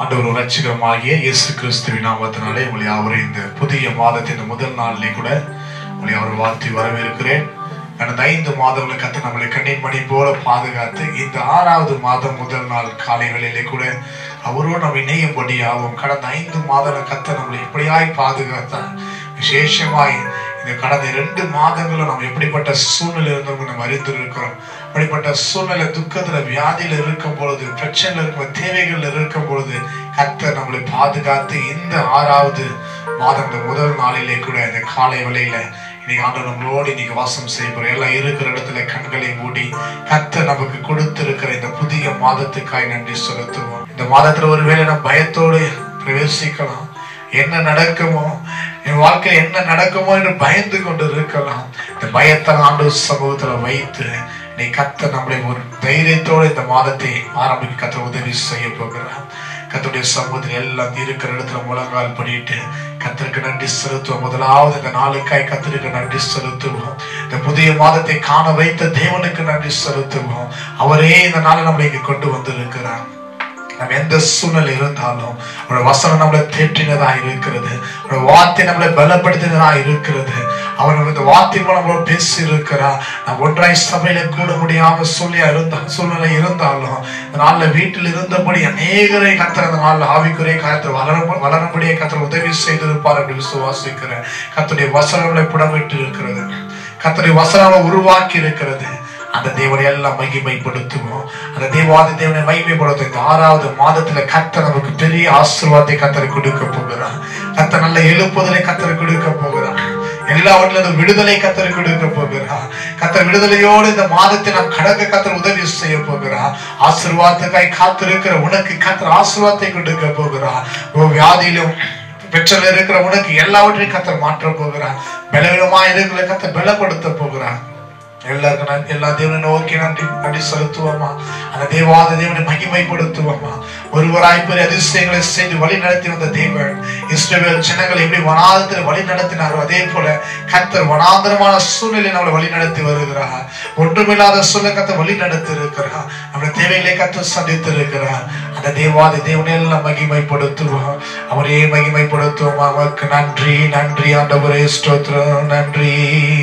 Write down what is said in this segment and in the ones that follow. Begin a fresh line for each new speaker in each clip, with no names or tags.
ஆண்டவர் ரட்சகரமாகிய இயேசு கிறிஸ்துவின் நாமத்தினாலே உங்களை அவரை இந்த புதிய மாதத்தின் முதல் நாளிலே கூட உங்களை அவர் வாழ்த்தி வரவேற்கிறேன் கடந்த ஐந்து மாதங்களை கத்து நம்மளை கண்ணின் மணி போல பாதுகாத்து இந்த ஆறாவது மாதம் முதல் நாள் காலை வேளையிலே கூட அவரோடு நம்ம இணையும்படியாகவும் கடந்த ஐந்து மாதங்களை கத்த நம்மளை எப்படியாய் பாதுகாத்தார் விசேஷமாய் இந்த கடந்த இரண்டு மாதங்களும் நம்ம எப்படிப்பட்ட சூழ்நிலை இருந்தோம் நம்ம அறிந்திருக்கிறோம் அப்படிப்பட்ட சூழ்நிலை துக்கத்துல வியாதியில இருக்கும் பொழுது பிரச்சனையில இருக்கும் தேவைகள் இருக்கும் பொழுது கத்த நம்மளை பாதுகாத்து இந்த ஆறாவது மாதம் இந்த முதல் நாளிலே கூட இந்த காலை வேளையில இன்னைக்கு ஆண்டு நம்மளோடு இன்னைக்கு வாசம் செய்யப்படுறோம் எல்லாம் இருக்கிற இடத்துல கண்களை மூடி கத்த நமக்கு கொடுத்திருக்கிற இந்த புதிய மாதத்துக்காய் நன்றி செலுத்துவோம் இந்த மாதத்துல ஒருவேளை நம்ம பயத்தோடு பிரவேசிக்கலாம் என்ன நடக்குமோ என் வாழ்க்கை என்ன நடக்குமோ என்று பயந்து கொண்டு இருக்கலாம் இந்த பயத்தை ஆண்டு சமூகத்துல வைத்து நீ கத்த நம்மளை ஒரு தைரியத்தோடு இந்த மாதத்தை ஆரம்பிக்க கத்த உதவி செய்ய போகிறான் கத்துடைய சமூகத்தில் எல்லாம் இருக்கிற இடத்துல முழங்கால் படிட்டு கத்திற்கு நன்றி செலுத்துவோம் முதலாவது இந்த நாளுக்காய் கத்திற்கு நன்றி செலுத்துவோம் இந்த புதிய மாதத்தை காண வைத்த தேவனுக்கு நன்றி செலுத்துவோம் அவரே இந்த நாளை நம்மளை இங்க கொண்டு வந்திருக்கிறார் நம்ம எந்த சூழ்நிலை இருந்தாலும் அவருடைய வசனம் நம்மளை தேற்றினதா இருக்கிறது அவருடைய வார்த்தை நம்மளை பலப்படுத்தினதா இருக்கிறது அவர் நம்ம இந்த வார்த்தை மூலம் நம்மளோட பேசி இருக்கிறார் நம்ம ஒன்றாய் சபையில கூட முடியாம சூழ்நிலை இருந்தா சூழ்நிலை இருந்தாலும் இந்த நாள்ல வீட்டில் இருந்தபடி அநேகரை கத்திர அந்த நாள்ல ஆவிக்குரிய காலத்தில் வளர வளரும்படியே கத்திர உதவி செய்திருப்பார் என்று விசுவாசிக்கிறேன் கத்துடைய வசனங்களை புடமிட்டு இருக்கிறது கத்துடைய வசனம் உருவாக்கி இருக்கிறது அந்த தேவனை எல்லாம் மகிமைப்படுத்துவோம் அந்த தேவாதி தேவனை மகிமைப்படுத்தும் இந்த ஆறாவது மாதத்துல கத்த நமக்கு பெரிய ஆசீர்வாதத்தை கத்தரை கொடுக்க போகிறார் கத்த நல்ல எழுப்புதலை கத்தரை கொடுக்க போகிறார் எல்லாவற்றிலும் விடுதலை கத்தரை கொடுக்க போகிறார் கத்தர் விடுதலையோடு இந்த மாதத்தை நாம் கடக்க கத்தர் உதவி செய்ய போகிறார் ஆசீர்வாதத்துக்காய் காத்திருக்கிற உனக்கு கத்தர் ஆசீர்வாதத்தை கொடுக்க போகிறார் ஓ வியாதியிலும் பெற்றல இருக்கிற உனக்கு எல்லாவற்றையும் கத்தர் மாற்ற போகிறார் பலவீனமா இருக்கிற கத்தர் பலப்படுத்த போகிறார் எல்லாருக்கும் நன்றி எல்லா தேவனை நோக்கி நன்றி நன்றி செலுத்துவோமா அந்த தேவாத தேவனை மகிமைப்படுத்துவோமா ஒருவராய் பெரிய அதிசயங்களை செய்து வழி நடத்தி வந்த தேவன் இஸ்ரவேல் ஜனங்களை எப்படி வனாந்தத்தில் வழி நடத்தினாரோ அதே போல கத்தர் வனாந்தரமான சூழ்நிலை நம்மளை வழி நடத்தி வருகிறார் ஒன்றுமில்லாத சூழ்நிலை கத்த வழி நடத்தி இருக்கிறார் நம்முடைய தேவைகளை கத்த சந்தித்து இருக்கிறார் அந்த தேவாதி தேவனை எல்லாம் மகிமைப்படுத்துவோம் அவரே மகிமைப்படுத்துவோம் அவருக்கு நன்றி நன்றி ஆண்டவரே ஸ்தோத்திரம் நன்றி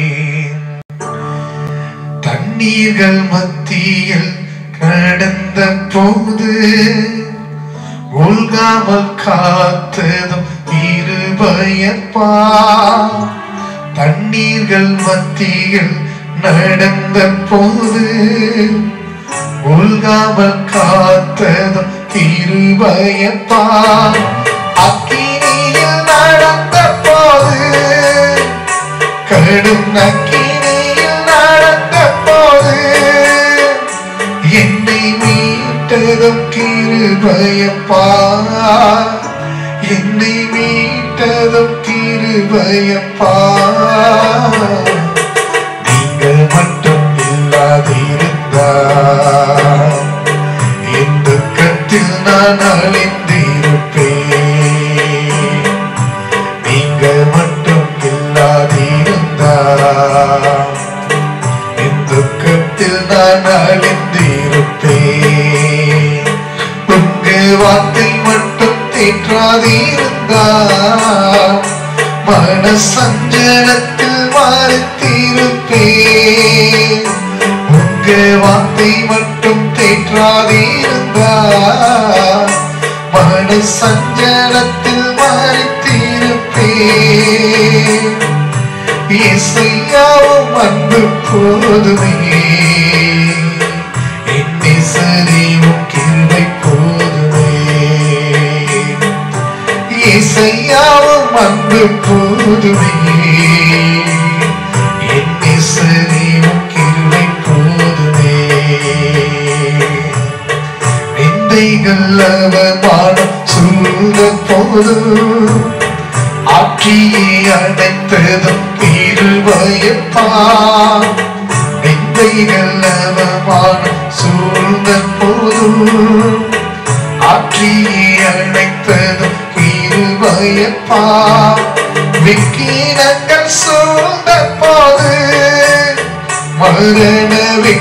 தண்ணீர்கள் மத்தியில் கடந்த போது மூழ்காமல் காத்ததும் இருபயப்பா தண்ணீர்கள் மத்தியில் நடந்த போது மூழ்காமல் காத்ததும் இருபயப்பா அக்கினியில் நடந்த போது கடும் நக்கினியில் நடந்த போது என்னை மீட்டதும் கிருபயப்பா என்னை மீட்டதும் கிருபயப்பா நீங்கள் மட்டும் இல்லாதிருந்தா என் துக்கத்தில் நான் அழிந்திருப்பேன் நீங்கள் மட்டும் இல்லாதிருந்தா என் துக்கத்தில் நான் அழிந்திருப்பேன் உங்க வார்த்தை மட்டும் தேற்றாதிருந்தா மன சஞ்சலத்தில் மறுத்திருப்பேன் உங்க வார்த்தை மட்டும் தேற்றாதிருந்தா மன சஞ்சலத்தில் மறுத்திருப்பேன் இசையாவும் அன்பு போதுமே என்னை சரிவும் கிருபை போதுமே இசையாவும் அன்பு போதுமே என்னை சரிவும் கிருபை போதுமே நிந்தைகள் அவமானம் சூழ்ந்த போதும் ஆற்றியே அடைத்ததும் இருவயப்பா நிந்தைகள் அவமானம் சூழ்ந்த போதும் ஆற்றியே அடைத்ததும் இருவயப்பா விக்கிரங்கள் சூழ்ந்த போது மரண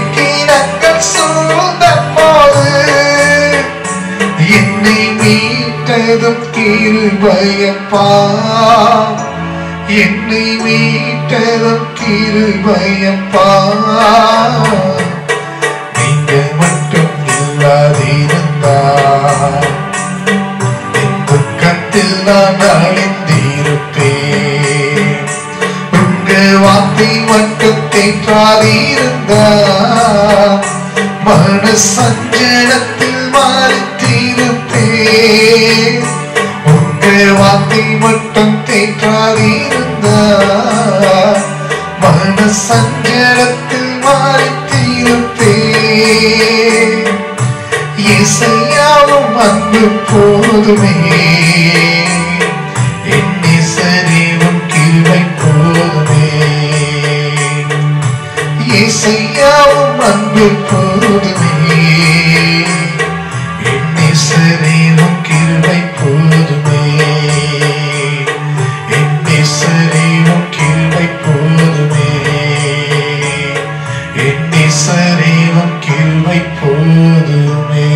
விக்கிரங்கள் சூழ்ந்த போது என்னை மீட்ட மீட்டதும் கிருபையப்பா என்னை மீட்டதும் கிருபையப்பா நீங்க மட்டும் இல்லாதிருந்தா என் துக்கத்தில் நான் அழிந்திருப்பேன் உங்க வார்த்தை மட்டும் தேற்றாதிருந்தா மன சஞ்சலத்தில் மாறித்திருப்பேன் உங்க வார்த்தை மட்டும் தேற்றாதிருந்தா மன சஞ்சலத்தில் மாறித்திருப்பேன் இசையாவும் அன்பு போதுமே என் இசைவும் கிருபை போதுமே இசையாவும் அன்பு போதுமே என் இசைவும் கிருபை போதுமே என் இசைவும் கிருபை போதுமே என் இசைவும் கிருபை போதுமே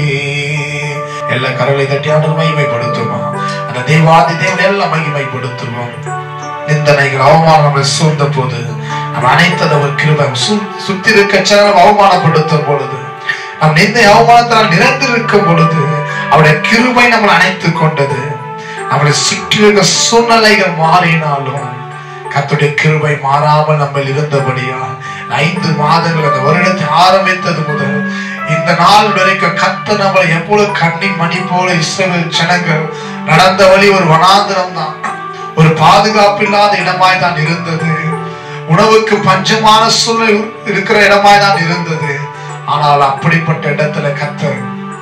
எல்லா கரங்களை தட்டி ஆண்டு மகிமைப்படுத்துமா அந்த தேவாதி தேவன் எல்லாம் மகிமைப்படுத்துவோம் நிந்தனைகள் அவமானம் நம்மளை சூழ்ந்த போது நம்ம அனைத்தது அவர் கிருபை சு- சுத்தி இருக்க சேனல் அவமானப்படுத்தும் பொழுது நம் நிந்தை அவமானத்தால் நிறைந்திருக்கும் பொழுது அவருடைய கிருபை நம்மளை அணைத்துக் கொண்டது நம்மளை சுற்றி இருக்க சூழ்நிலைகள் மாறினாலும் கர்த்தருடைய கிருபை மாறாமல் நம்ம இருந்தபடியா ஐந்து மாதங்கள் அந்த வருடத்தை ஆரம்பித்தது முதல் இந்த நாள் வரைக்கும் கத்த நம்மளை எப்பொழுது கண்ணின் மணி போல இஸ்ரவேல் ஜனங்கள் நடந்த வழி ஒரு வனாந்திரம் தான் ஒரு பாதுகாப்பு இல்லாத இடமாய் தான் இருந்தது உணவுக்கு பஞ்சமான சூழல் இருக்கிற இடமாய் தான் இருந்தது ஆனால் அப்படிப்பட்ட இடத்துல கத்தர்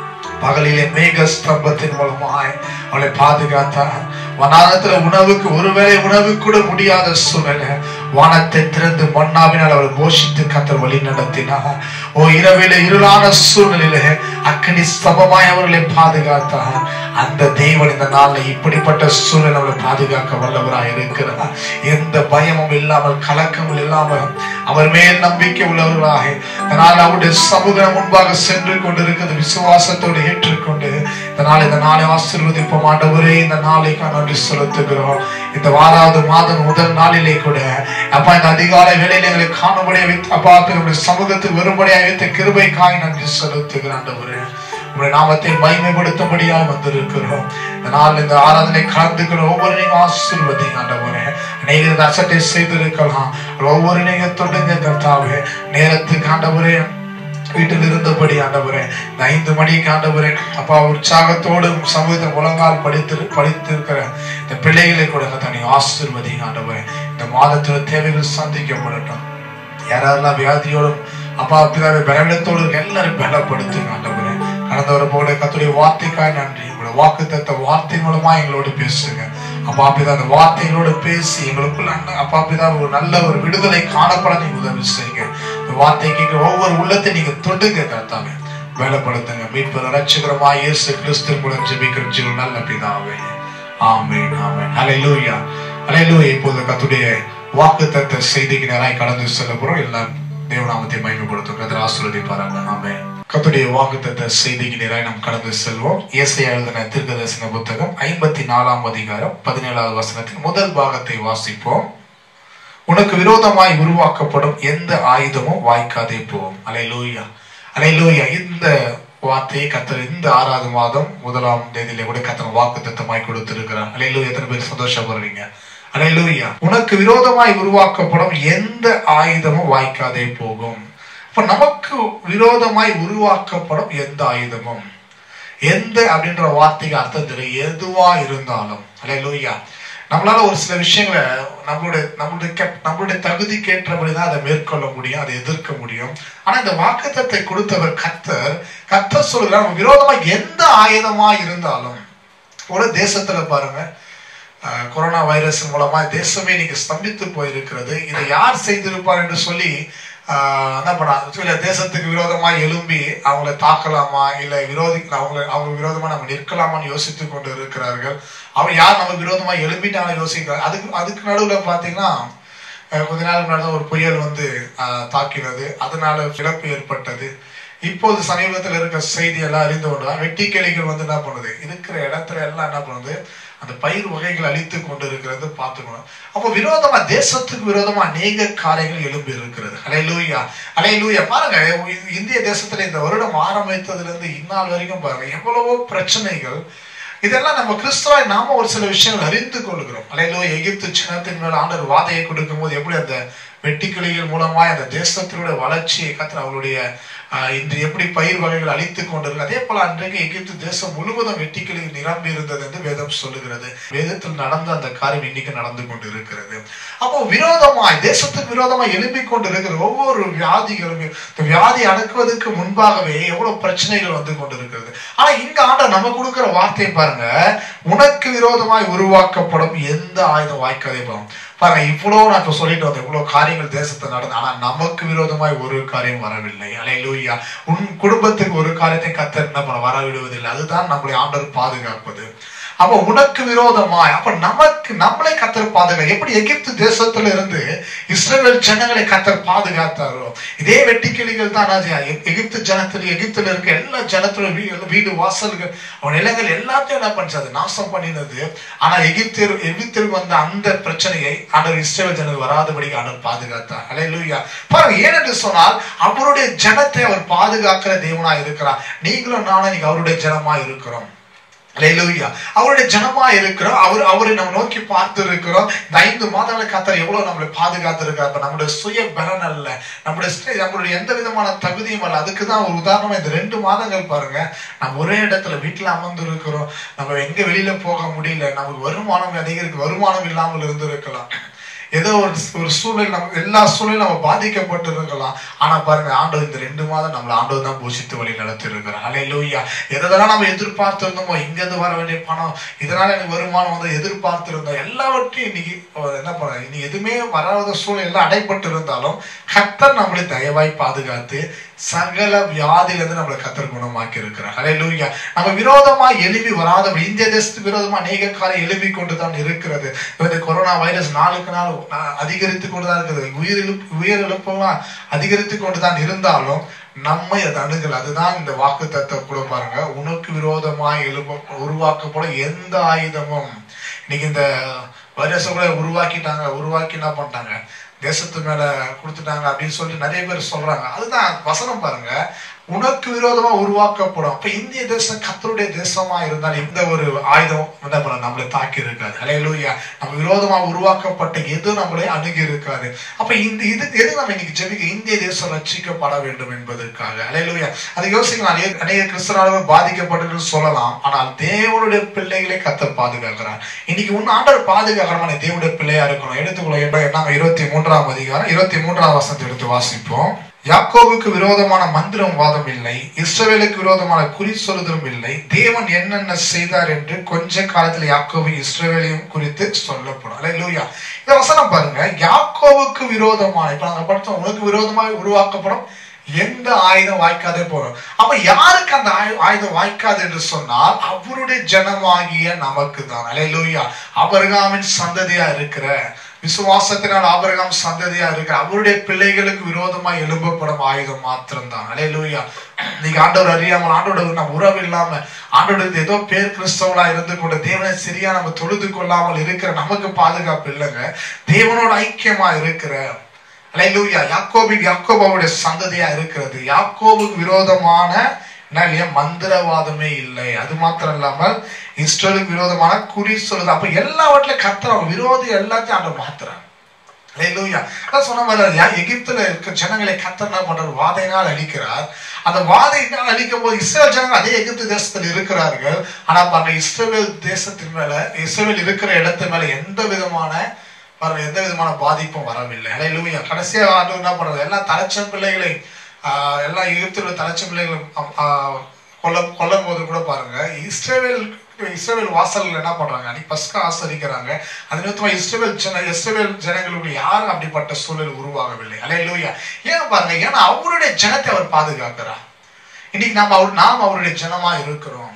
பகலிலே மேக ஸ்தம்பத்தின் மூலமாய் அவளை பாதுகாத்தார் வனாந்தத்துல உணவுக்கு ஒருவேளை உணவு கூட முடியாத சூழ்நிலை வானத்தை திறந்து மண்ணாவினால் அவள் போஷித்து கத்தர் வழி நடத்தினார் ஓ இரவிலே இருளான சூழ்நிலையில அக்கனி ஸ்தம்பமாய் அவர்களை பாதுகாத்தார் அந்த தேவன் இந்த நாள்ல இப்படிப்பட்ட சூழ்நிலை அவளை பாதுகாக்க வல்லவராய் இருக்கிறார் எந்த பயமும் இல்லாமல் கலக்கமும் இல்லாமல் அவர் மேல் நம்பிக்கை உள்ளவர்களாக இதனால் அவருடைய சமூகம் முன்பாக சென்று கொண்டிருக்கிறது விசுவாசத்தோடு ஏற்றுக்கொண்டு இந்த நாள் இந்த நாளை ஆசீர்வதிப்போம் ஆண்டவரே இந்த நாளைக்கு நன்றி செலுத்துகிறோம் இந்த வாராவது மாதம் முதல் நாளிலே கூட அப்பா இந்த அதிகாலை வேலையில எங்களை காணும்படியாக வைத்து அப்பா நம்முடைய சமூகத்துக்கு வரும்படியாக வைத்த கிருபைக்காய் நன்றி செலுத்துகிறோம் ஆண்டவரே உங்களுடைய நாமத்தை மகிமைப்படுத்தும்படியாக வந்திருக்கிறோம் இந்த நாள் இந்த ஆராதனை கலந்துக்கிற ஒவ்வொரு நீங்க ஆசீர்வதிங்க ஆண்டவரே அநேக அசட்டை செய்திருக்கலாம் ஒவ்வொரு நீங்க தொடுங்க கர்த்தாவே நேரத்துக்கு ஆண்டவரே வீட்டில் இருந்தபடி ஆண்டவரே இந்த ஐந்து மணிக்கு ஆண்டவரே அப்பா உற்சாகத்தோடு சமூகத்தை முழங்கால் படித்து படித்திருக்கிற இந்த பிள்ளைகளை கூட தனி ஆசீர்வதிங்க ஆண்டவரே இந்த மாதத்துல தேவைகள் சந்திக்கப்படட்டும் யாரெல்லாம் வியாதியோடும் அப்பா பிதாவை பலவீனத்தோடு இருக்க எல்லாரும் பலப்படுத்துங்க ஆண்டவரே கடந்த ஒரு போல கத்துடைய வார்த்தைக்காய் நன்றி உங்களோட வாக்கு தத்த வார்த்தை மூலமா எங்களோடு பேசுங்க அப்பா பிதா அந்த வார்த்தைகளோடு பேசி எங்களுக்குள்ள அண்ணா- அப்பா பிதா ஒரு நல்ல ஒரு விடுதலை காணப்பட நீங்க உதவி செய்யுங்க இந்த வார்த்தை கேட்கிற ஒவ்வொரு உள்ளத்தை நீங்க தொடுங்க கர்த்தாவே வேலைப்படுத்துங்க மீட்பு ரட்சகரமா இயேசு கிறிஸ்து மூலம் ஜெபிக்கிற ஜீவன் நல்ல பிதாவே ஆமென் ஆமென் ஹalleluya ஹalleluya இப்போது கர்த்தருடைய வாக்குத்தத்த செய்திக்கு நேராய் கடந்து செல்ல போறோம் எல்லாம் தேவநாமத்தை மகிமைப்படுத்தும் கர்த்தர் ஆசீர்வதிப்பாராங்க ஆமென் கர்த்தருடைய வாக்குத்தத்த செய்திக்கு நேராய் நாம் கடந்து செல்வோம் இயேசையா எழுதின தீர்க்கதரிசன புத்தகம் ஐம்பத்தி நாலாம் அதிகாரம் பதினேழாவது வசனத்தின் முதல் பாகத்தை வாசிப்போம் உனக்கு விரோதமாய் உருவாக்கப்படும் எந்த ஆயுதமும் வாய்க்காதே போகும் அலையிலூயா அலையிலூயா இந்த வார்த்தையை கத்தர் இந்த ஆறாவது மாதம் முதலாம் தேதியில கூட கத்தர் வாக்கு தத்தமாய் கொடுத்திருக்கிறார் அலையிலூயா எத்தனை பேர் சந்தோஷப்படுறீங்க அலையிலூயா உனக்கு விரோதமாய் உருவாக்கப்படும் எந்த ஆயுதமும் வாய்க்காதே போகும் இப்ப நமக்கு விரோதமாய் உருவாக்கப்படும் எந்த ஆயுதமும் எந்த அப்படின்ற வார்த்தைக்கு அர்த்தம் தெரியும் எதுவா இருந்தாலும் அலையிலூயா நம்மளால ஒரு சில விஷயங்களை நம்மளுடைய நம்மளுடைய கெப்- நம்மளுடைய தகுதிக்கு ஏற்றபடிதான் அதை மேற்கொள்ள முடியும் அதை எதிர்க்க முடியும் ஆனா இந்த வாக்குத்தத்தை கொடுத்தவர் கத்தர் கத்தர் சொல்லுகிறார் நம்ம விரோதமா எந்த ஆயுதமா இருந்தாலும் ஒரு தேசத்துல பாருங்க அஹ், கொரோனா வைரஸ் மூலமா தேசமே இன்னைக்கு ஸ்தம்பித்து போயிருக்கிறது இதை யார் செய்திருப்பார் என்று சொல்லி ஆஹ், என்ன பண்ணா இல்ல தேசத்துக்கு விரோதமா எழும்பி அவங்கள தாக்கலாமா இல்ல விரோதி அவங்கள அவங்க விரோதமா நம்ம நிற்கலாமான்னு யோசித்து கொண்டு இருக்கிறார்கள் அவன் யார் நம்ம விரோதமா எழும்பிட்டாங்க யோசிக்கிறாங்க அதுக்கு அதுக்கு நடுவுல பாத்தீங்கன்னா அஹ், கொஞ்ச நாள் முன்னாடி தான் ஒரு புயல் வந்து ஆஹ், தாக்கினது அதனால இழப்பு ஏற்பட்டது இப்போது சமீபத்தில் இருக்கிற செய்தி எல்லாம் அறிந்து கொண்டு வெட்டி கிளிகள் வந்து என்ன பண்ணுது இருக்கிற இடத்துல எல்லாம் என்ன பண்ணுது அந்த பயிர் வகைகள் அழித்து கொண்டு இருக்கிறது பார்த்துக்கணும் அப்போ விரோதமா தேசத்துக்கு விரோதமா அநேக காரியங்கள் எழும்பி இருக்கிறது அலையலூயா அலையலூயா பாருங்க இந்திய தேசத்துல இந்த வருடம் ஆரம்பித்ததுல இருந்து இந்நாள் வரைக்கும் பாருங்க எவ்வளவோ பிரச்சனைகள் இதெல்லாம் நம்ம கிறிஸ்துவாய் நாம ஒரு சில விஷயங்கள் அறிந்து கொள்கிறோம் அலையிலோ எகிப்து சின்னத்தின் மேல ஆண்டர் வாதையை கொடுக்கும் போது எப்படி அந்த வெட்டிக்கிளிகள் மூலமாய் அந்த தேசத்தினுடைய வளர்ச்சியை கத்திர அவருடைய ஆஹ், இன்று எப்படி பயிர் வகைகள் அழித்து கொண்டிருக்கு அதே போல அன்றைக்கு எகிப்து தேசம் முழுவதும் வெட்டிக்கிளிகள் நிரம்பி இருந்தது என்று வேதம் சொல்லுகிறது வேதத்தில் நடந்த அந்த காரியம் இன்னைக்கு நடந்து கொண்டு இருக்கிறது அப்போ விரோதமாய் தேசத்துக்கு விரோதமாய் எழும்பிக் கொண்டு இருக்கிற ஒவ்வொரு வியாதிகளும் இந்த வியாதி அடக்குவதற்கு முன்பாகவே எவ்வளவு பிரச்சனைகள் வந்து கொண்டு இருக்கிறது ஆனா இங்க ஆண்டவர் நம்ம கொடுக்கிற வார்த்தை பாருங்க உனக்கு விரோதமாய் உருவாக்கப்படும் எந்த ஆயுதம் வாய்க்காதே போகும் பாருங்க இவ்வளவு நான் இப்ப சொல்லிட்டு வந்தேன் இவ்வளவு காரியங்கள் தேசத்தை நடந்து ஆனா நமக்கு விரோதமாய் ஒரு காரியம் வரவில்லை அலையிலூயா உன் குடும்பத்துக்கு ஒரு காரியத்தை கத்தர் என்ன பண்ண வரவிடுவதில்லை அதுதான் நம்முடைய ஆண்டவர் பாதுகாப்பது அப்ப உனக்கு விரோதமாய் அப்ப நமக்கு நம்மளை கத்தர் பாதுகா எப்படி எகிப்து தேசத்துல இருந்து இஸ்ரேல் ஜனங்களை கத்தர் பாதுகாத்தாரோ இதே வெட்டிக்கிளிகள் தான் என்ன செய்யும்? எ- எகிப்து ஜனத்துல எகிப்துல இருக்க எல்லா ஜனத்தோட வீ- வீடு வாசல்கள் அவன் நிலங்கள் எல்லாத்தையும் என்ன பண்ணுச்சு அது நாசம் பண்ணினது ஆனா எகிப்தியர் எகிப்திற்கு வந்த அந்த பிரச்சனையை ஆண்டவர் இஸ்ரேல் ஜனங்கள் வராதபடிக்கு ஆண்டவர் பாதுகாத்தார் அலையிலூயா பாருங்க ஏனென்று சொன்னால் அவருடைய ஜனத்தை அவர் பாதுகாக்கிற தேவனா இருக்கிறார் நீங்களும் நானும் இன்னைக்கு அவருடைய ஜனமா இருக்கிறோம் அல்லேலூயா அவருடைய ஜனமா இருக்கிறோம் அவர் அவரை நம்ம நோக்கி பார்த்து இருக்கிறோம் இந்த ஐந்து மாதங்களை காத்தார் எவ்வளவு நம்மளை பாதுகாத்து இருக்கார் அப்ப நம்மளுடைய சுய பலன் அல்ல நம்மளுடைய ஸ்டே- நம்மளுடைய எந்த விதமான தகுதியும் அல்ல அதுக்கு தான் ஒரு உதாரணமா இந்த ரெண்டு மாதங்கள் பாருங்க நம்ம ஒரே இடத்துல வீட்டுல அமர்ந்து இருக்கிறோம் நம்ம எங்க வெளியில போக முடியல நமக்கு வருமானம் அதிகரிக்கு வருமானம் இல்லாமல் இருந்திருக்கலாம் ஏதோ ஒரு ஒரு சூழ்நிலை நம்ம எல்லா சூழ்நிலையும் நம்ம பாதிக்கப்பட்டு இருக்கலாம் ஆனா பாருங்க ஆண்டவர் இந்த ரெண்டு மாதம் நம்மள ஆண்டவர் தான் போஷித்து வழி நடத்தி இருக்கிறார் அலையிலூயா எதெல்லாம் நம்ம எதிர்பார்த்து இருந்தோமோ இங்க இருந்து வர வேண்டிய பணம் இதனால எனக்கு வருமானம் வந்து எதிர்பார்த்து இருந்தோம் எல்லாவற்றையும் இன்னைக்கு அஹ், என்ன பண்ண இனி எதுவுமே வராத சூழ்நிலை அடைப்பட்டு இருந்தாலும் கத்தர் நம்மளை தயவாய் பாதுகாத்து சகல வியாதியிலிருந்து நம்மளை கத்தர் குணமாக்கி இருக்கிறார் அலையிலூயா நம்ம விரோதமா எழுப்பி வராத இந்திய தேசத்துக்கு விரோதமா அநேக காலம் எழுப்பி கொண்டு தான் இருக்கிறது இந்த கொரோனா வைரஸ் நாளுக்கு நாள் அஹ், அதிகரித்து கொண்டு தான் இருக்குது உயிரிழப்பு உயிரிழப்பெல்லாம் அதிகரித்து கொண்டு தான் இருந்தாலும் நம்மை அது அணுகல் அதுதான் இந்த வாக்கு தத்துவம் கூட பாருங்க உனக்கு விரோதமாய் எழுப்ப உருவாக்கப்படும் எந்த ஆயுதமும் இன்னைக்கு இந்த வைரஸை கூட உருவாக்கிட்டாங்க உருவாக்கி என்ன பண்ணிட்டாங்க தேசத்து மேல கொடுத்துட்டாங்க அப்படின்னு சொல்லிட்டு நிறைய பேர் சொல்றாங்க அதுதான் வசனம் பாருங்க உனக்கு விரோதமா உருவாக்கப்படும் அப்ப இந்திய தேசம் கத்தருடைய தேசமா இருந்தால் எந்த ஒரு ஆயுதம் என்ன பண்ண நம்மளை தாக்கி இருக்காது அலையலூயா நம்ம விரோதமா உருவாக்கப்பட்ட எது நம்மளை அணுகி இருக்காது அப்ப இந்த இது எது நம்ம இன்னைக்கு ஜெபிக்க இந்திய தேசம் ரட்சிக்கப்பட வேண்டும் என்பதற்காக அலையலூயா அதை யோசிக்கலாம் அநேக- அநேக கிறிஸ்தனாலும் பாதிக்கப்பட்டு சொல்லலாம் ஆனால் தேவனுடைய பிள்ளைகளை கத்தர் பாதுகாக்கிறார் இன்னைக்கு உன் ஆண்டவர் பாதுகாக்கிறமான தேவனுடைய பிள்ளையா இருக்கணும் எடுத்துக்கொள்ள நாம இருபத்தி மூன்றாம் அதிகாரம் இருபத்தி மூன்றாம் வசனத்தை எடுத்து வாசிப்போம் யாக்கோபுக்கு விரோதமான மந்திரம் வாதம் இல்லை இஸ்ரவேலுக்கு விரோதமான குறி சொல்லுதலும் இல்லை தேவன் என்னென்ன செய்தார் என்று கொஞ்ச காலத்தில் யாக்கோபு இஸ்ரவேலையும் குறித்து சொல்லப்படும் அல்லேலூயா இந்த வசனம் பாருங்க யாக்கோபுக்கு விரோதமான இப்ப நாங்க படிச்சோம் உனக்கு விரோதமாக உருவாக்கப்படும் எந்த ஆயுதம் வாய்க்காதே போறோம் அப்ப யாருக்கு அந்த ஆயு- ஆயுதம் வாய்க்காது என்று சொன்னால் அவருடைய ஜனமாகிய நமக்கு தான் அலையலூயா அபர்காமின் சந்ததியா இருக்கிற விசுவாசத்தினால் ஆபரகம் சந்ததியா இருக்கிற அவருடைய பிள்ளைகளுக்கு விரோதமாய் எழும்பப்படும் ஆயுதம் மாத்திரம்தான் அலையலூயா நீங்க ஆண்டவர் அறியாமல் ஆண்டோட நம்ம உறவு இல்லாம ஆண்டோட ஏதோ பேர் கிறிஸ்தவங்களா இருந்து கொண்டு தேவனை சரியா நம்ம தொழுது கொள்ளாமல் இருக்கிற நமக்கு பாதுகாப்பு இல்லைங்க தேவனோட ஐக்கியமா இருக்கிற அலையிலூயா யாக்கோபின் யாக்கோபாவுடைய சந்ததியா இருக்கிறது யாக்கோபுக்கு விரோதமான என்ன இல்லையா மந்திரவாதமே இல்லை அது மாத்திரம் இல்லாமல் இஸ்ரேலுக்கு விரோதமான குறி சொல்லுது அப்ப எல்லாவற்றிலும் கத்துறாங்க விரோதி எல்லாத்தையும் ஆண்டவர் மாத்துறாங்க அலையிலூயா அதான் சொன்ன மாதிரி யா- எகிப்துல இருக்க ஜனங்களை கத்தர் என்ன பண்றாரு வாதையினால் அழிக்கிறார் அந்த வாதையினால் அழிக்கும் போது இஸ்ரேல் ஜனங்கள் அதே எகிப்து தேசத்தில் இருக்கிறார்கள் ஆனா பாருங்க இஸ்ரேல் தேசத்தின் மேல இஸ்ரேல் இருக்கிற இடத்து மேல எந்த விதமான பாருங்க எந்த விதமான பாதிப்பும் வரவில்லை அலையிலூயா கடைசியா ஆண்டு என்ன பண்றது எல்லா தலைச்சம் பிள்ளைகளை ஆஹ், எல்லா எகிப்துல தலைச்சம் பிள்ளைகளும் ஆஹ், கொல்ல கொல்லும் போது கூட பாருங்க இஸ்ரேல் இஸ்ரேல் வாசல்கள் என்ன பண்றாங்க அன்னைக்கு பஸ்கா ஆசரிக்கிறாங்க அது நிமித்தமா இஸ்ரேல் ஜன இஸ்ரேல் ஜனங்களுக்கு யாரும் அப்படிப்பட்ட சூழல் உருவாகவில்லை அலையிலூயா ஏன் பாருங்க ஏன்னா அவருடைய ஜனத்தை அவர் பாதுகாக்கிறார் இன்னைக்கு நாம் அவர் நாம் அவருடைய ஜனமா இருக்கிறோம்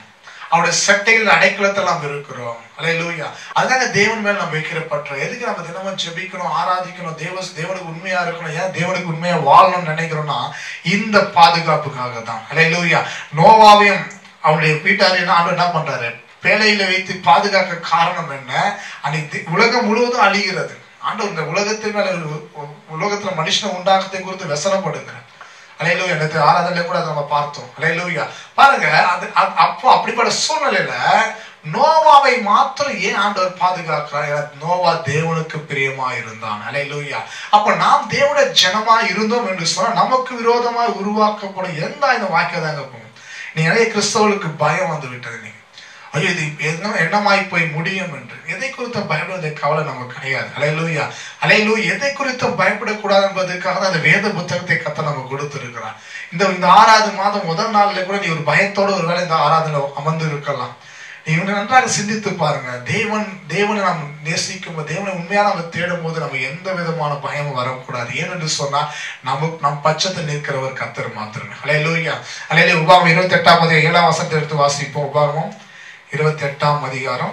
அவருடைய சட்டைகள் அடைக்கலத்தில் நாம் இருக்கிறோம் அல்லேலூயா அதுதாங்க தேவன் மேல் நம்ம வைக்கிற பற்று எதுக்கு நம்ம தினமும் ஜெபிக்கணும் ஆராதிக்கணும் தேவ தேவனுக்கு உண்மையா இருக்கணும் ஏன் தேவனுக்கு உண்மையா வாழணும்னு நினைக்கிறோம்னா இந்த பாதுகாப்புக்காக தான் அல்லேலூயா நோவாவையும் அவனுடைய வீட்டார் என்ன ஆண்டவர் என்ன பண்றாரு பேழையில வைத்து பாதுகாக்க காரணம் என்ன அன்னைக்கு தி- உலகம் முழுவதும் அழிகிறது ஆண்டவர் இந்த உலகத்தின் மேல உ- உ- உலகத்துல மனுஷனை உண்டாக்கத்தை குறித்து व्यसனப்படுகிறார் அலையிலூயா நேற்று ஆராதனையில கூட அதை நம்ம பார்த்தோம் அலையிலூயா பாருங்க அது அ- அப்போ அப்படிப்பட்ட சூழ்நிலையில நோவாவை மாத்திரம் ஏன் ஆண்டவர் பாதுகாக்கிறார் ஏன்னா நோவா தேவனுக்கு பிரியமா இருந்தான் அலையிலூயா அப்ப நாம் தேவனுடைய ஜனமா இருந்தோம் என்று சொன்னா நமக்கு விரோதமா உருவாக்கப்படும் எந்த இந்த வாக்கியம் தாங்க போகும் நீ நிறைய கிறிஸ்தவர்களுக்கு பயம் வந்து விட்டது நீங்க ஐயோ இது என்ன என்னமாய் போய் முடியும் என்று எதை குறித்த பயப்படுவதை கவலை நமக்கு கிடையாது அலையலூயா அலையலூயா எதை குறித்த பயப்படக்கூடாது என்பதற்காக தான் அந்த வேத புத்தகத்தை கத்த நம்ம கொடுத்திருக்கிறார் இந்த இந்த ஆறாவது மாதம் முதல் நாள்ல கூட நீ ஒரு பயத்தோட ஒருவேளை இந்த ஆராதனை அமர்ந்து இருக்கலாம் நீ இவனை நன்றாக சிந்தித்து பாருங்க தேவன் தேவனை நாம் நேசிக்கும் போது தேவனை உண்மையா நம்ம தேடும் போது நம்ம எந்த விதமான பயமும் வரக்கூடாது ஏனென்று சொன்னா நமக்கு நம் பட்சத்தில் நிற்கிறவர் கத்தர் மாத்திரமே அலையலூயா அலையில உபாகம் இருபத்தி எட்டாம் அதிகாரம் ஏழாம் வசனத்தை எடுத்து வாசிப்போம் உபாகமும் இருபத்தி எட்டாம் அதிகாரம்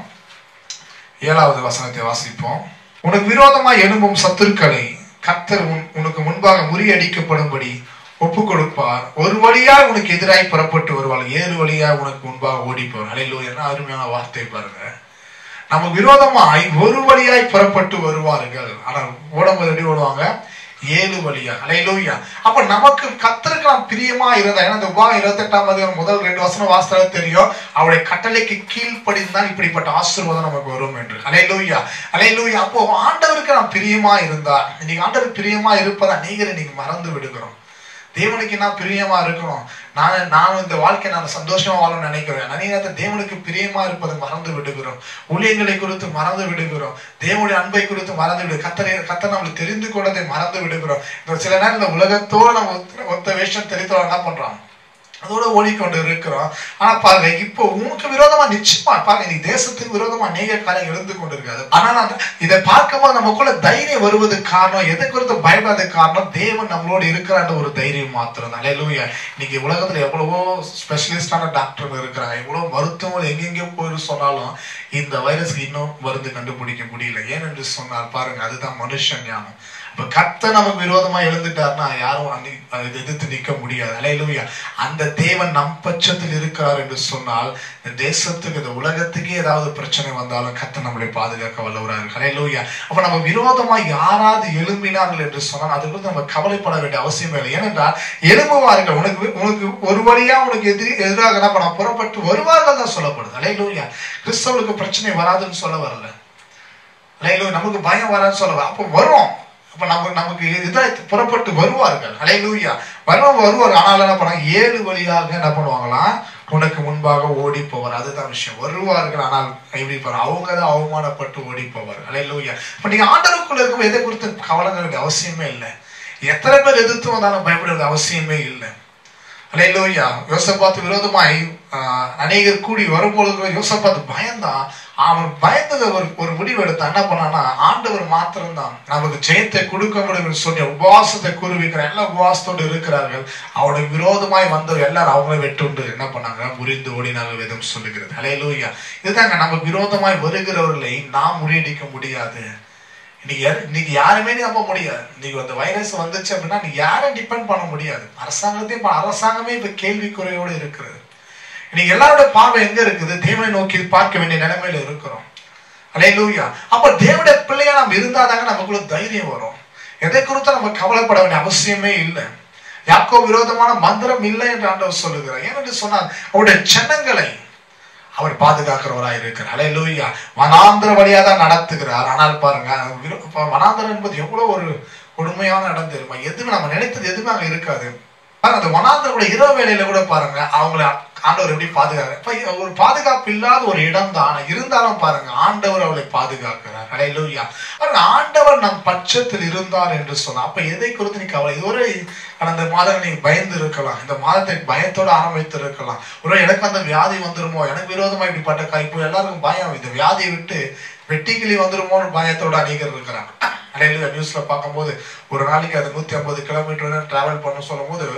ஏழாவது வசனத்தை வாசிப்போம் உனக்கு விரோதமாய் எழும்பும் சத்துருக்களை கத்தர் உன் உனக்கு முன்பாக முறியடிக்கப்படும்படி ஒப்பு கொடுப்பார் ஒரு வழியாய் உனக்கு எதிராய் புறப்பட்டு வருவாள் ஏழு வழியாய் உனக்கு முன்பாக ஓடிப்போர் அலையிலோ என்ன அருமையான வார்த்தை பாருங்க நம்ம விரோதமாய் ஒரு வழியாய் புறப்பட்டு வருவார்கள் ஆனால் ஓடும்போது எப்படி ஓடுவாங்க ஏழு வழியா அலையிலூயா அப்ப நமக்கு கத்தருக்கு நாம் பிரியமா இருந்தா ஏன்னா இந்த உபாகம் இருபத்தெட்டாம் அதிகாரம் முதல் ரெண்டு வசனம் வாஸ்தவ தெரியும் அவருடைய கட்டளைக்கு கீழ்ப்படிந்தான் இப்படிப்பட்ட ஆசீர்வாதம் நமக்கு வரும் என்று அலையிலூயா அலையிலூயா அப்போ ஆண்டவருக்கு நாம் பிரியமா இருந்தா இன்னைக்கு ஆண்டவர் பிரியமா இருப்பதா நீங்கள் இன்னைக்கு மறந்து விடுகிறோம் தேவனுக்கு நான் பிரியமா இருக்கணும் நான் நான் இந்த வாழ்க்கை நான் சந்தோஷமா வாழணும்னு நினைக்கிறேன் நிறைய நேரத்தில் தேவனுக்கு பிரியமா இருப்பதை மறந்து விடுகிறோம் ஊழியங்களை குறித்து மறந்து விடுகிறோம் தேவனுடைய அன்பை குறித்து மறந்து விடு கத்தரை கத்த நம்மளுக்கு தெரிந்து கொண்டதை மறந்து விடுகிறோம் இந்த சில நேரம் இந்த உலகத்தோடு நம்ம ஒத்த- ஒத்த வேஷம் தெரித்தோம் என்ன பண்றோம் அதோட ஓடிக்கொண்டு இருக்கிறோம் ஆனா பாருங்க இப்போ உனக்கு விரோதமா நிச்சயமா பாருங்க நீ தேசத்துக்கு விரோதமா அநேக காரியம் எழுந்து கொண்டிருக்காது ஆனா நான் இதை பார்க்கும்போது நமக்குள்ள தைரியம் வருவதற்கு காரணம் எதை குறித்து பயப்படாததுக்கு காரணம் தேவன் நம்மளோட இருக்கிறான்ற ஒரு தைரியம் மாத்திரம் தான் அலையலூயா இன்னைக்கு உலகத்துல எவ்வளவோ ஸ்பெஷலிஸ்டான டாக்டர் இருக்கிறாங்க எவ்வளவு மருத்துவங்கள் எங்கெங்கே போயிரு சொன்னாலும் இந்த வைரஸ்க்கு இன்னும் மருந்து கண்டுபிடிக்க முடியல ஏனென்று சொன்னால் பாருங்க அதுதான் மனுஷன் ஞானம் இப்ப கத்த நமக்கு விரோதமா எழுந்துட்டாருன்னா யாரும் அன்னைக்கு அதை எதிர்த்து நிற்க முடியாது அலையிலூயா அந்த தேவன் நம் பட்சத்தில் இருக்கிறார் என்று சொன்னால் இந்த தேசத்துக்கு இந்த உலகத்துக்கே ஏதாவது பிரச்சனை வந்தாலும் கத்த நம்மளை பாதுகாக்க வல்லவராக அலையிலூயா அப்ப நம்ம விரோதமா யாராவது எழும்பினார்கள் என்று சொன்னால் அது குறித்து நம்ம கவலைப்பட வேண்டிய அவசியம் இல்லை ஏனென்றால் எழும்புவார்கள் உனக்கு உனக்கு ஒரு வழியா உனக்கு எதிரி எதிராக என்ன பண்ண புறப்பட்டு வருவார்கள் தான் சொல்லப்படுது அலையிலூயா கிறிஸ்தவர்களுக்கு பிரச்சனை வராதுன்னு சொல்ல வரல அலையிலூயா நமக்கு பயம் வராதுன்னு சொல்ல வர- அப்போ வரும் அப்ப நம்ம நமக்கு இதாக புறப்பட்டு வருவார்கள் அலையிலூயா வரும் வருவார் ஆனால் என்ன பண்ணாங்க ஏழு வழியாக என்ன பண்ணுவாங்களாம் உனக்கு முன்பாக ஓடி போவார் அதுதான் விஷயம் வருவார்கள் ஆனால் எப்படி போற அவங்க தான் அவமானப்பட்டு ஓடி போவார் அலையிலூயா இப்ப நீங்க ஆண்டவருக்குள்ள இருக்கும் எதை குறித்து கவலைங்க வேண்டிய அவசியமே இல்லை எத்தனை பேர் எதிர்த்து வந்தாலும் பயப்பட வேண்டிய அவசியமே இல்லை அலையிலோயா யோசப்பாத்து விரோதமாய் ஆஹ், அநேகர் கூடி வரும்பொழுது யோசப்பாத்து பயந்தான் அவன் பயந்தது ஒரு ஒரு முடிவு எடுத்தான் என்ன பண்ணான்னா ஆண்டவர் மாத்திரம்தான் நமக்கு ஜெயத்தை கொடுக்க முடியும் என்று சொல்லி உபவாசத்தை கூறுவிக்கிற எல்லா உபவாசத்தோடு இருக்கிறார்கள் அவனுக்கு விரோதமாய் வந்த எல்லாரும் அவங்களை வெட்டுண்டு என்ன பண்ணாங்க முறிந்து ஓடினாங்க வேதம் சொல்லுகிறது அலையிலூயா இதுதாங்க நமக்கு விரோதமாய் வருகிறவர்களை நாம் முறியடிக்க முடியாது இன்னைக்கு யாரு- இன்னைக்கு யாருமே நம்ப முடியாது இன்னைக்கு அந்த வைரஸ் வந்துச்சு அப்படின்னா நீ யாரும் டிபெண்ட் பண்ண முடியாது அரசாங்கத்தையும் இப்ப அரசாங்கமே இப்ப கேள்விக்குறையோடு இருக்கிறது இன்னைக்கு எல்லாரோட பார்வை எங்க இருக்குது தேவனை நோக்கி பார்க்க வேண்டிய நிலைமையில இருக்கிறோம் அலே லூயா அப்ப தேவனுடைய பிள்ளையா நம்ம இருந்தாதாங்க நமக்குள்ள தைரியம் வரும் எதை குறித்து நம்ம கவலைப்பட வேண்டிய அவசியமே இல்லை யாக்கோ விரோதமான மந்திரம் இல்லை என்று ஆண்டவர் சொல்லுகிறார் ஏனென்று சொன்னால் அவருடைய ஜனங்களை அவர் பாதுகாக்கிறவராய் இருக்கிறார் அலே லூயா வனாந்திர வழியா தான் நடத்துகிறார் ஆனால் பாருங்க விரோ- இப்ப வனாந்திரம் என்பது எவ்வளவு ஒரு கொடுமையான இடம் தெரியுமா எதுவுமே நம்ம நினைத்தது எதுவுமே அங்க இருக்காது பாருங்க அந்த வனாந்திரோட இரவு வேலையில கூட பாருங்க அவங்கள ஆண்டவர் எப்படி பாதுகாக்க இப்ப ஒரு பாதுகாப்பு இல்லாத ஒரு இடம் தான் ஆனா இருந்தாலும் பாருங்க ஆண்டவர் அவளை பாதுகாக்கிறார் அலையிலூயா பாருங்க ஆண்டவர் நம் பட்சத்தில் இருந்தார் என்று சொன்னா அப்ப எதை குறித்து நீ கவலை இதுவரை கடந்த மாதம் நீ பயந்து இருக்கலாம் இந்த மாதத்தை பயத்தோட ஆரம்பித்து இருக்கலாம் ஒரு எனக்கு அந்த வியாதி வந்துருமோ எனக்கு விரோதமா இப்படிப்பட்ட காய்ப்பு எல்லாருக்கும் பயம் இந்த வியாதியை விட்டு வெட்டிக்கிளி வந்துருமோன்னு பயத்தோட அநேகர் இருக்கிறாங்க அலையில நியூஸ்ல பார்க்கும்போது ஒரு நாளைக்கு அது நூத்தி ஐம்பது கிலோமீட்டர் டிராவல் பண்ண சொல்லும் போது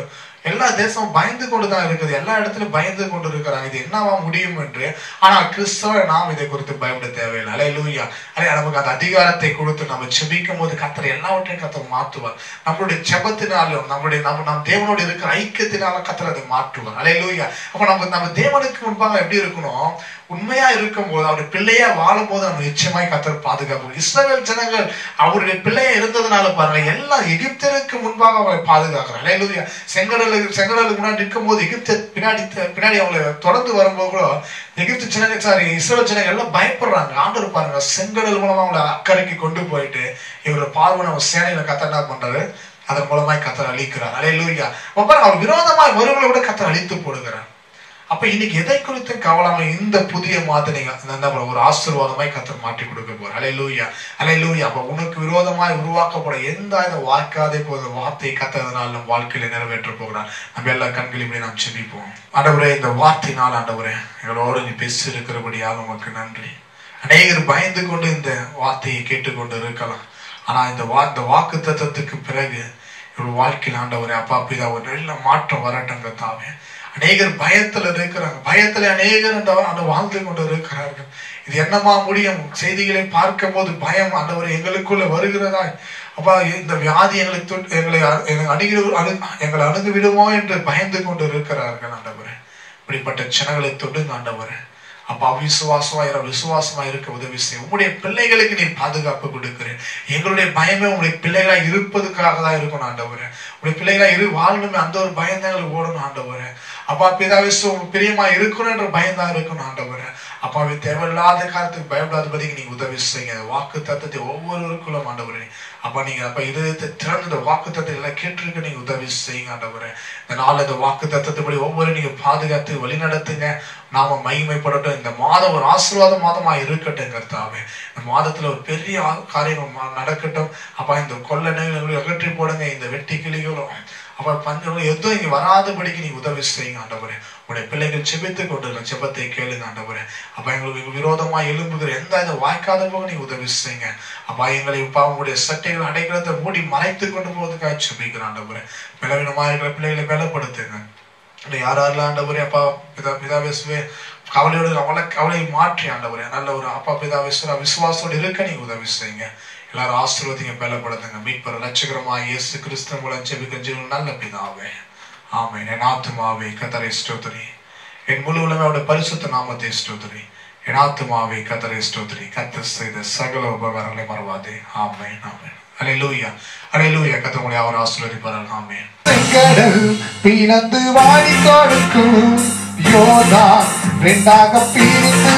எல்லா தேசமும் பயந்து கொண்டு தான் இருக்குது எல்லா இடத்துலயும் பயந்து கொண்டு இருக்கிறாங்க இது என்னவா முடியும் என்று ஆனால் கிறிஸ்தவ நாம் இதை குறித்து பயப்பட தேவையில்லை அலை லூயா அலை நமக்கு அந்த அதிகாரத்தை கொடுத்து நம்ம செபிக்கும் போது கத்தர் எல்லாவற்றையும் கத்தர் மாற்றுவார் நம்மளுடைய செபத்தினாலும் நம்மளுடைய நம்ம நம் தேவனோடு இருக்கிற ஐக்கியத்தினால கத்தர் அதை மாற்றுவார் அலை லூயா அப்ப நம்ம நம்ம தேவனுக்கு முன்பாக எப்படி இருக்கணும் உண்மையா இருக்கும் போது அவருடைய பிள்ளையா வாழும் போது நம்ம நிச்சயமாய் கத்தர் பாதுகாப்பு இஸ்ரவேல் ஜனங்கள் அவருடைய பிள்ளையா இருந்ததுனால பாருங்க எல்லா எகிப்தருக்கு முன்பாக அவரை பாதுகாக்கிறார் அலையிலுயா செங்கடலுக்கு செங்கடலுக்கு முன்னாடி நிற்கும் போது எகிப்து பின்னாடி பின்னாடி அவங்களை தொடர்ந்து வரும்போது கூட எகிப்து ஜனங்க சாரி இஸ்ரேல் ஜனங்க எல்லாம் பயப்படுறாங்க ஆண்டவர் பாருங்க செங்கடல் மூலமா அவங்களை அக்கறைக்கு கொண்டு போயிட்டு இவரோட பார்வை நம்ம சேனையில கத்த என்ன பண்றாரு அதன் மூலமாய் கத்தர் அழிக்கிறார் அலே லூயா அவர் விரோதமாய் வருவங்களை விட கத்தர் அழித்து போடுகிறார் அப்ப இன்னைக்கு எதை குறித்து கவலாம இந்த புதிய மாதனைங்க என்ன ஒரு ஆசீர்வாதமாய் கத்தர் மாற்றி கொடுக்க போற அலை லூயா அலை லூயா அப்ப உனக்கு விரோதமாய் உருவாக்கப்பட எந்த இந்த வாய்க்காதே போத வார்த்தையை கத்ததுனால நம் வாழ்க்கையில நிறைவேற்ற போகிறார் நம்ம எல்லா கண்களையுமே நாம் செபிப்போம் ஆண்டவரே இந்த வார்த்தையினால் ஆண்டவரே எங்களோடு நீ பேசி இருக்கிறபடியாக உமக்கு நன்றி அநேகர் பயந்து கொண்டு இந்த வார்த்தையை கேட்டுக்கொண்டு இருக்கலாம் ஆனா இந்த வா இந்த வாக்கு தத்துவத்துக்கு பிறகு இவள் வாழ்க்கையில் ஆண்டவரே அப்பா பிதா ஒரு நல்ல மாற்றம் வரட்டுங்க தாவே அநேகர் பயத்துல இருக்கிறாங்க பயத்துல அநேகர் அந்த அந்த வாழ்ந்து கொண்டு இருக்கிறார்கள் இது என்னமா முடியும் செய்திகளை பார்க்கும் போது பயம் ஆண்டவர் எங்களுக்குள்ள வருகிறதா அப்பா இந்த வியாதி எங்களுக்கு தொட்டு எங்களை அணுகி அணு எங்களை அணுகு விடுமோ என்று பயந்து கொண்டு இருக்கிறார்கள் ஆண்டவரே இப்படிப்பட்ட ஜனங்களை தொடுங்க ஆண்டவரே அப்ப அவிசுவாசமா இரு விசுவாசமா இருக்க உதவி செய்யும் உங்களுடைய பிள்ளைகளுக்கு நீ பாதுகாப்பு கொடுக்கிறேன் எங்களுடைய பயமே உங்களுடைய பிள்ளைகளா இருப்பதுக்காக தான் இருக்கணும் ஆண்டவரே உங்களுடைய பிள்ளைகளா இரு வாழணுமே அந்த ஒரு பயம் தான் எங்களுக்கு ஓடணும் ஆண்டவரே அப்பா பிதாவே பிரியமா இருக்கணும் என்ற பயம் தான் இருக்கணும் ஆண்டவரே அப்பாவே தேவையில்லாத காலத்துக்கு பயப்படாதபடிக்கு நீங்க உதவி செய்யுங்க வாக்கு தத்துவத்தை ஒவ்வொருவருக்குள்ள ஆண்டவரே அப்பா நீங்க அப்ப இதயத்தை திறந்து இந்த வாக்கு தத்துவத்தை எல்லாம் கேட்டிருக்க நீங்க உதவி செய்யுங்க ஆண்டவரே இந்த நாள் இந்த வாக்கு தத்துவப்படி ஒவ்வொரு நீங்க பாதுகாத்து வழி நடத்துங்க நாம மகிமைப்படட்டும் இந்த மாதம் ஒரு ஆசீர்வாத மாதமா இருக்கட்டும் கர்த்தாவே இந்த மாதத்துல ஒரு பெரிய காரியம் நடக்கட்டும் அப்பா இந்த கொள்ள நிலைகளை அகற்றி போடுங்க இந்த வெட்டி கிளிகளும் அப்ப பஞ்சம் எதுவும் இங்க வராதபடிக்கு நீ உதவி செய்யுங்க ஆண்டவரே உடைய பிள்ளைகள் செபித்து கொண்டு செபத்தை கேளுங்க ஆண்டவரே அப்ப எங்களுக்கு விரோதமா எழும்புகிற எந்த இந்த வாய்க்காத போக நீ உதவி செய்யுங்க அப்பா எங்களை இப்ப அவங்களுடைய சட்டைகள் அடைக்கிறத மூடி மறைத்து கொண்டு போவதுக்காக செபிக்கிற ஆண்டவரே பலவீனமா இருக்கிற பிள்ளைகளை பலப்படுத்துங்க யார் யாரெல்லாம் ஆண்டவரே அப்பா பிதா பிதாவேசுவே கவலையோடு அவளை கவலையை மாற்றி ஆண்டவரே நல்ல ஒரு அப்பா பிதாவேஸ்வர விசுவாசத்தோடு இருக்க நீங்க உதவி செய்யுங்க எல்லாரும் ஆசீர்வதிங்க பலப்படுத்துங்க மீட்பர் லட்சகரமா இயேசு கிறிஸ்து மூலம் செபிக்க ஜீவன் நல்ல பிதாவே ஆமை என் ஆத்துமாவே கத்தரை ஸ்தோத்திரி என் முழு உலகோட பரிசுத்த நாமத்தை ஸ்தோத்திரி என் ஆத்துமாவே கத்தரை ஸ்தோத்திரி கத்த செய்த சகல உபகாரங்களை மறவாதே ஆமை ஆமை அலை லூயா அலை லூயா கத்த உங்களை அவர் ஆசீர்வதிப்பார்கள் ஆமே
செங்கடல் பிளந்து வாடி கொடுக்கும் யோதா ரெண்டாக பிரித்து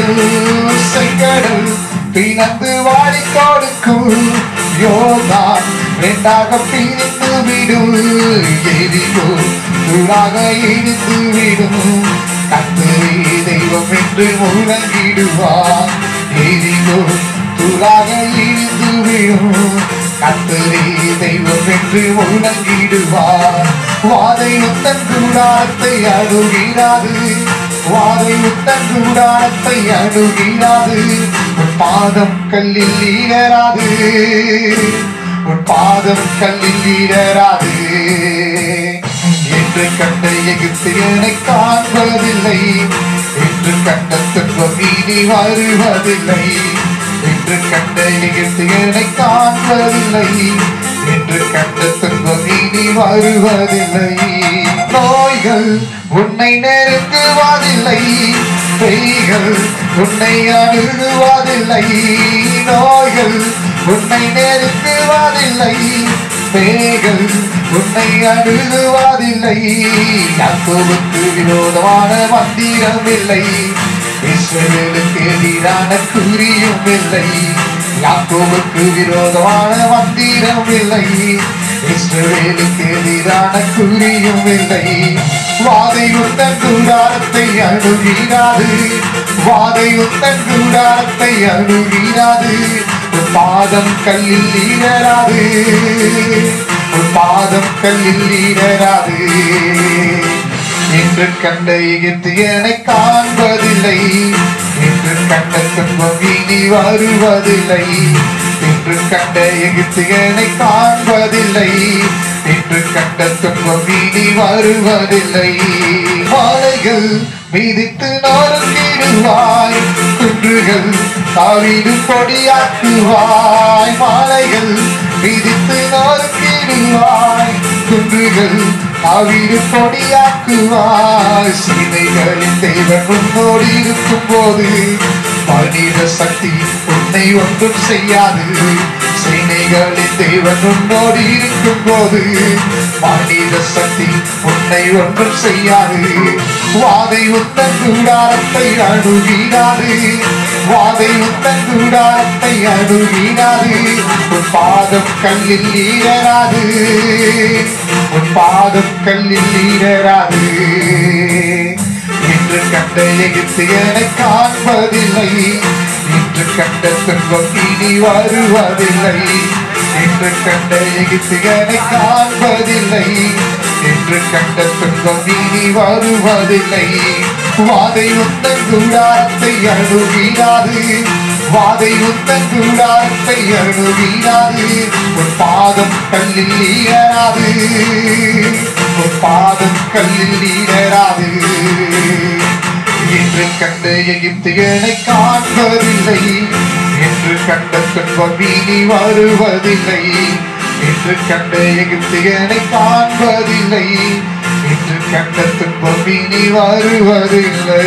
விடு செங்கடல் பிளந்து வாடி கொடுக்கும் யோதா ரெண்டாக பிரித்து விடும் எரிகோ தூளாக இடித்து விடும் கத்தரி தெய்வம் என்று முழங்கிடுவார் எரிகோ தூளாக இடித்து விடும் கத்தரி தெய்வம் என்று முழங்கிடுவார் வாதை உத்தன் கூடாரத்தை அணுகிறாது வாதை உத்தன் கூடாரத்தை அணுகிறாது உன் பாதம் கல்லில் ஈரராது உன் பாதம் கல்லில் ஈரராது என்று கண்ட எகிப்தியனை காண்பதில்லை என்று கண்ட துன்பம் இனி வருவதில்லை என்று கண்ட எகிப்தியனை காண்பதில்லை என்று கண்ட துன்பம் இனி வருவதில்லை நோய்கள் உன்னை நெருங்குவதில்லை பெய்கள் உன்னை அணுகுவதில்லை நோய்கள் உன்னை நெருங்குவதில்லை பேய்கள் உன்னை அணுகுவதில்லை யாக்கோவுக்கு விரோதமான மந்திரம் இல்லை இஸ்ரவேலுக்கு எதிரான குறியும் இல்லை யாக்கோவுக்கு விரோதமான மந்திரம் இல்லை இஸ்ரவேலுக்கு எதிரான குறியும் இல்லை வாதை உத்தன் கூடாரத்தை அணுகிறாது வாதை உத்தன் கூடாரத்தை அணுகிறாது உன் பாதம் கல்லில் ஈரராது உன் பாதம் கல்லில் ஈரராது என்று கண்ட எகிப்தியனை காண்பதில்லை என்று கண்ட துன்பம் இனி வருவதில்லை என்று கண்ட எகிப்தியனை காண்பதில்லை என்று என்று கண்ட துன்பம் இனி வருவதில்லை மாலைகள் மீதித்து நொறுங்கிடுவாய் குன்றுகள் தாவிடும் பொடியாக்குவாய் மாலைகள் மீதித்து நொறுங்கிடுவாய் குன்றுகள் தாவிடும் பொடியாக்குவாய் சீதைகளின் தெய்வம் உன்னோடு இருக்கும் போது மனித சக்தி உன்னை ஒன்றும் செய்யாது சேனைகளின் தேவன் உன்னோடு இருக்கும் போது மனித சக்தி உன்னை ஒன்றும் செய்யாது வாதை உத்தன் கூடாரத்தை அணுகினாது வாதை உத்தன் கூடாரத்தை அணுகினாது உன் பாதம் கல்லில் ஈரராது உன் பாதம் கல்லில் ஈரராது இன்று கண்ட எகிப்தியனை காண்பதில்லை இன்று கண்ட துன்பம் இனி வருவதில்லை இன்று கண்ட எகிப்தியனை காண்பதில்லை இன்று கண்ட துன்பம் இனி வருவதில்லை வாதை உந்தன் கூடாரத்தை அணுகினாது வாதை உந்தன் கூடாரத்தை அணுகினாது உன் பாதம் கல்லில் ஈராது உன் பாதம் கல்லில் ஈராது என்று கண்ட எகிப்தியனை காண்பதில்லை என்று கண்ட துன்பம் இனி வருவதில்லை என்று கண்ட எகிப்தியனை காண்பதில்லை என்று கண்ட துன்பம் இனி வருவதில்லை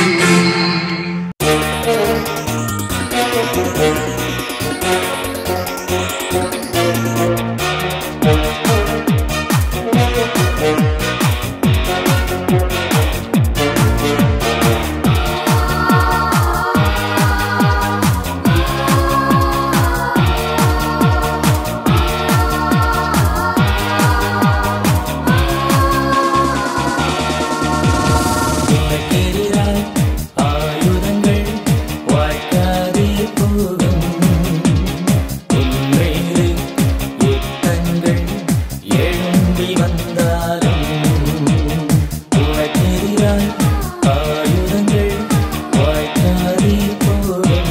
உனக்கெதிராய் ஆயுதங்கள் வாய்க்காதே போகும். உன்மீது யுத்தங்கள் எழும்பி வந்தாலும் உனக்கெதிராய் ஆயுதங்கள் வாய்க்காதே போகும்.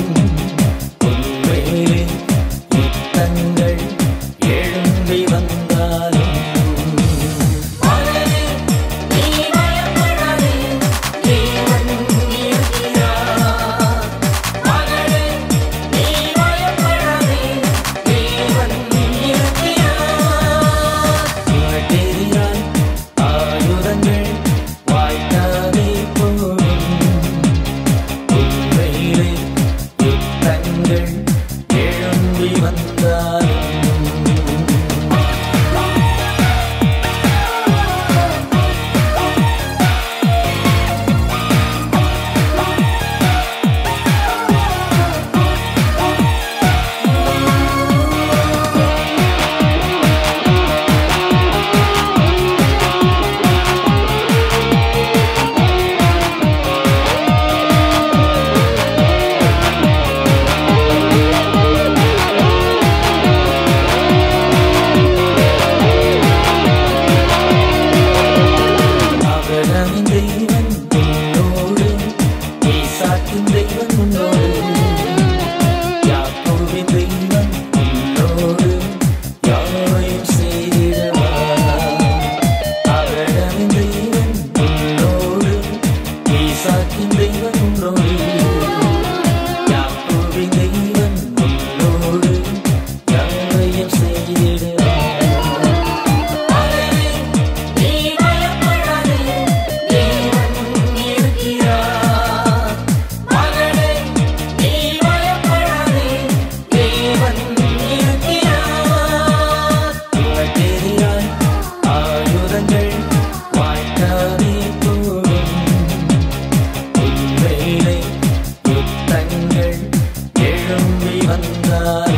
உன்மீது யுத்தங்கள் எழும்பி வந்தாலும் மனதில் நீ பயப்படாதே தேவன் இருக்கிறார் மகளே நீ பயப்படாதே தேவன் இருக்கிறார் உனக்கெதிராய் ஆயுதங்கள் வாய்க்காதே போகும் உண்மையிலே யுத்தங்கள் எழும்பி வந்தாலும் ஆபிரகாமின் தெய்வன் உன்னோடு, ஈசாக்கின் தெய்வன் உன்னோடு, யாக்கோபின் தெய்வன் உன்னோடு, யாவையும் செய்திடுவார். ஆபிரகாமின் தெய்வன் உன்னோடு, ஈசாக்கின் தெய்வன் உன்னோடு, யாக்கோபின் தெய்வன் உன்னோடு, யாவையும் செய்திடுவார். மகளே, நீ பயப்படாதே தேவன் இருக்கிறார் மகளே நீ பயப்படாதே தேவன் இருக்கிறார் உனக்கெதிராய் ஆயுதங்கள் வாய்க்காதே போகும் உன்மேலே யுத்தங்கள் எழும்பி வந்தாலும்